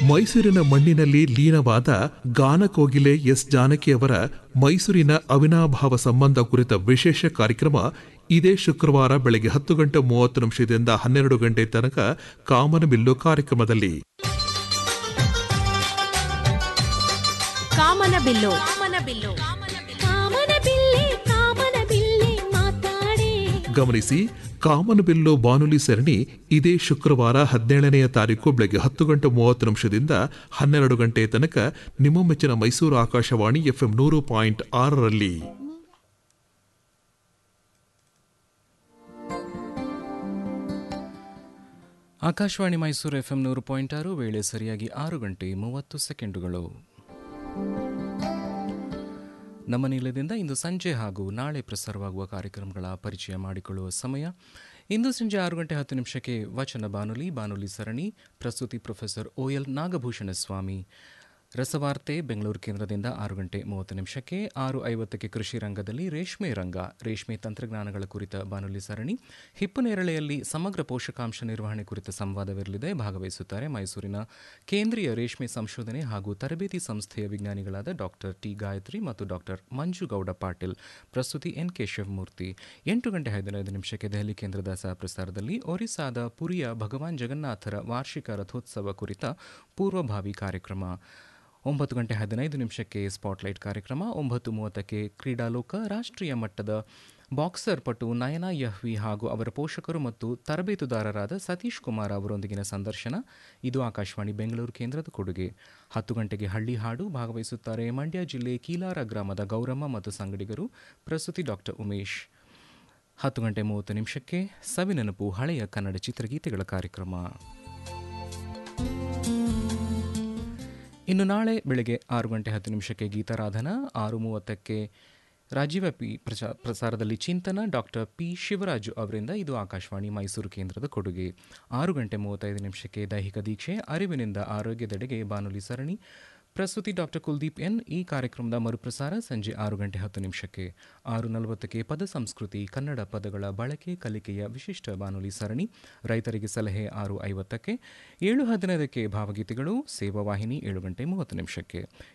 ಮೈಸೂರಿನ ಮಣ್ಣಿನಲ್ಲಿ ಲೀನವಾದ ಗಾನಕೋಗಿಲೆ ಎಸ್ ಜಾನಕಿಯವರ ಮೈಸೂರಿನ ಅವಿನಾಭಾವ ಸಂಬಂಧ ಕುರಿತ ವಿಶೇಷ ಕಾರ್ಯಕ್ರಮ ಇದೇ ಶುಕ್ರವಾರ ಬೆಳಗ್ಗೆ ಹತ್ತು ಗಂಟೆ ಮೂವತ್ತು ನಿಮಿಷದಿಂದ ಹನ್ನೆರಡು ಗಂಟೆ ತನಕ ಕಾಮನಬಿಲ್ಲು ಕಾರ್ಯಕ್ರಮದಲ್ಲಿ ಕಾಮನಬಿಲ್ಲು ಕಾಮನಬಿಲ್ಲು ಕಾಮನಬಿಲ್ಲೆ ಕಾಮನಬಿಲ್ಲೆ ಮಾತಾಡೆ ಗಮನಿಸಿ ಕಾಮನಬಿಲ್ಲು ಬಾನುಲಿ ಸರಣಿ ಇದೇ ಶುಕ್ರವಾರ ಹದಿನೇಳನೆಯ ತಾರೀಕು ಬೆಳಗ್ಗೆ ಹತ್ತು ಗಂಟೆ ಮೂವತ್ತು ನಿಮಿಷದಿಂದ ಹನ್ನೆರಡು ಗಂಟೆ ತನಕ ನಿಮ್ಮ ಮೆಚ್ಚಿನ ಮೈಸೂರು ಆಕಾಶವಾಣಿ ಎಫ್ಎಂ ನೂರು ಪಾಯಿಂಟ್ ಆರರಲ್ಲಿ ಆಕಾಶವಾಣಿ ಮೈಸೂರು ಎಫ್ಎಂ ನೂರು ಪಾಯಿಂಟ್ ಆರು ವೇಳೆ ಸರಿಯಾಗಿ ಆರು ಗಂಟೆ ಮೂವತ್ತು ಸೆಕೆಂಡುಗಳು ನಮ್ಮ ನಿಲಯದಿಂದ ಇಂದು ಸಂಜೆ ಹಾಗೂ ನಾಳೆ ಪ್ರಸಾರವಾಗುವ ಕಾರ್ಯಕ್ರಮಗಳ ಪರಿಚಯ ಮಾಡಿಕೊಳ್ಳುವ ಸಮಯ ಇಂದು ಸಂಜೆ ಆರು ಗಂಟೆ ಹತ್ತು ನಿಮಿಷಕ್ಕೆ ವಚನ ಬಾನುಲಿ ಬಾನುಲಿ ಸರಣಿ ಪ್ರಸ್ತುತಿ professor O L Nagabhushana Swamy ರಸವಾರ್ತೆ ಬೆಂಗಳೂರು ಕೇಂದ್ರದಿಂದ ಆರು ಗಂಟೆ ಮೂವತ್ತು ನಿಮಿಷಕ್ಕೆ ಆರು ಐವತ್ತಕ್ಕೆ ಕೃಷಿ ರಂಗದಲ್ಲಿ ರೇಷ್ಮೆ ರಂಗ ರೇಷ್ಮೆ ತಂತ್ರಜ್ಞಾನಗಳ ಕುರಿತ ಬಾನುಲಿ ಸರಣಿ ಹಿಪ್ಪು ನೇರಳೆಯಲ್ಲಿ ಸಮಗ್ರ ಪೋಷಕಾಂಶ ನಿರ್ವಹಣೆ ಕುರಿತ ಸಂವಾದವಿರಲಿದೆ ಭಾಗವಹಿಸುತ್ತಾರೆ ಮೈಸೂರಿನ ಕೇಂದ್ರೀಯ ರೇಷ್ಮೆ ಸಂಶೋಧನೆ ಹಾಗೂ ತರಬೇತಿ ಸಂಸ್ಥೆಯ ವಿಜ್ಞಾನಿಗಳಾದ ಡಾಕ್ಟರ್ ಟಿ ಗಾಯತ್ರಿ ಮತ್ತು ಡಾಕ್ಟರ್ ಮಂಜುಗೌಡ ಪಾಟೀಲ್ ಪ್ರಸ್ತುತಿ ಎನ್ ಕೆ ಶಿವಮೂರ್ತಿ ಎಂಟು ಗಂಟೆ ಹದಿನೈದು ನಿಮಿಷಕ್ಕೆ ದೆಹಲಿ ಕೇಂದ್ರದ ಸಹಪ್ರಸಾರದಲ್ಲಿ ಒರಿಸ್ಸಾದ ಪುರಿಯ ಭಗವಾನ್ ಜಗನ್ನಾಥರ ವಾರ್ಷಿಕ ರಥೋತ್ಸವ ಕುರಿತ ಪೂರ್ವಭಾವಿ ಕಾರ್ಯಕ್ರಮ ಒಂಬತ್ತು ಗಂಟೆ ಹದಿನೈದು ನಿಮಿಷಕ್ಕೆ ಸ್ಪಾಟ್ಲೈಟ್ ಕಾರ್ಯಕ್ರಮ ಒಂಬತ್ತು ಮೂವತ್ತಕ್ಕೆ ಕ್ರೀಡಾಲೋಕ ರಾಷ್ಟ್ರೀಯ ಮಟ್ಟದ ಬಾಕ್ಸರ್ ಪಟು ನಯನಾ ಯಹ್ವಿ ಹಾಗೂ ಅವರ ಪೋಷಕರು ಮತ್ತು ತರಬೇತುದಾರರಾದ ಸತೀಶ್ ಕುಮಾರ್ ಅವರೊಂದಿಗಿನ ಸಂದರ್ಶನ ಇದು ಆಕಾಶವಾಣಿ ಬೆಂಗಳೂರು ಕೇಂದ್ರದ ಕೊಡುಗೆ ಹತ್ತು ಗಂಟೆಗೆ ಹಳ್ಳಿ ಹಾಡು ಭಾಗವಹಿಸುತ್ತಾರೆ ಮಂಡ್ಯ ಜಿಲ್ಲೆ ಕೀಲಾರ ಗ್ರಾಮದ ಗೌರಮ್ಮ ಮತ್ತು ಸಂಗಡಿಗರು ಪ್ರಸ್ತುತಿ ಡಾಕ್ಟರ್ ಉಮೇಶ್ ಹತ್ತು ಗಂಟೆ ಮೂವತ್ತು ನಿಮಿಷಕ್ಕೆ ಸವಿನೆನಪು ಹಳೆಯ ಕನ್ನಡ ಚಿತ್ರಗೀತೆಗಳ ಕಾರ್ಯಕ್ರಮ ಇನ್ನು ನಾಳೆ ಬೆಳಗ್ಗೆ ಆರು ಗಂಟೆ ಹತ್ತು ನಿಮಿಷಕ್ಕೆ ಗೀತಾರಾಧನ ಆರು ಮೂವತ್ತಕ್ಕೆ ರಾಜ್ಯವ್ಯಾಪಿ ಪ್ರಚಾ ಪ್ರಸಾರದಲ್ಲಿ ಚಿಂತನ ಡಾಕ್ಟರ್ ಪಿ ಶಿವರಾಜು ಅವರಿಂದ ಇದು ಆಕಾಶವಾಣಿ ಮೈಸೂರು ಕೇಂದ್ರದ ಕೊಡುಗೆ ಆರು ಗಂಟೆ ಮೂವತ್ತೈದು ನಿಮಿಷಕ್ಕೆ ದೈಹಿಕ ದೀಕ್ಷೆ ಅರಿವಿನಿಂದ ಆರೋಗ್ಯದೆಡೆಗೆ ಬಾನುಲಿ ಸರಣಿ ಪ್ರಸ್ತುತಿ ಡಾಕ್ಟರ್ ಕುಲ್ದೀಪ್ ಎನ್ ಈ ಕಾರ್ಯಕ್ರಮದ ಮರುಪ್ರಸಾರ ಸಂಜೆ ಆರು ಗಂಟೆ ಹತ್ತು ನಿಮಿಷಕ್ಕೆ ಆರು ನಲವತ್ತಕ್ಕೆ ಪದ ಸಂಸ್ಕೃತಿ ಕನ್ನಡ ಪದಗಳ ಬಳಕೆ ಕಲಿಕೆಯ ವಿಶಿಷ್ಟ ಬಾನುಲಿ ಸರಣಿ ರೈತರಿಗೆ ಸಲಹೆ ಆರು ಐವತ್ತಕ್ಕೆ ಏಳು ಹದಿನೈದಕ್ಕೆ ಭಾವಗೀತೆಗಳು ಸೇವಾ ವಾಹಿನಿ ಏಳು ಗಂಟೆ ಮೂವತ್ತು ನಿಮಿಷಕ್ಕೆ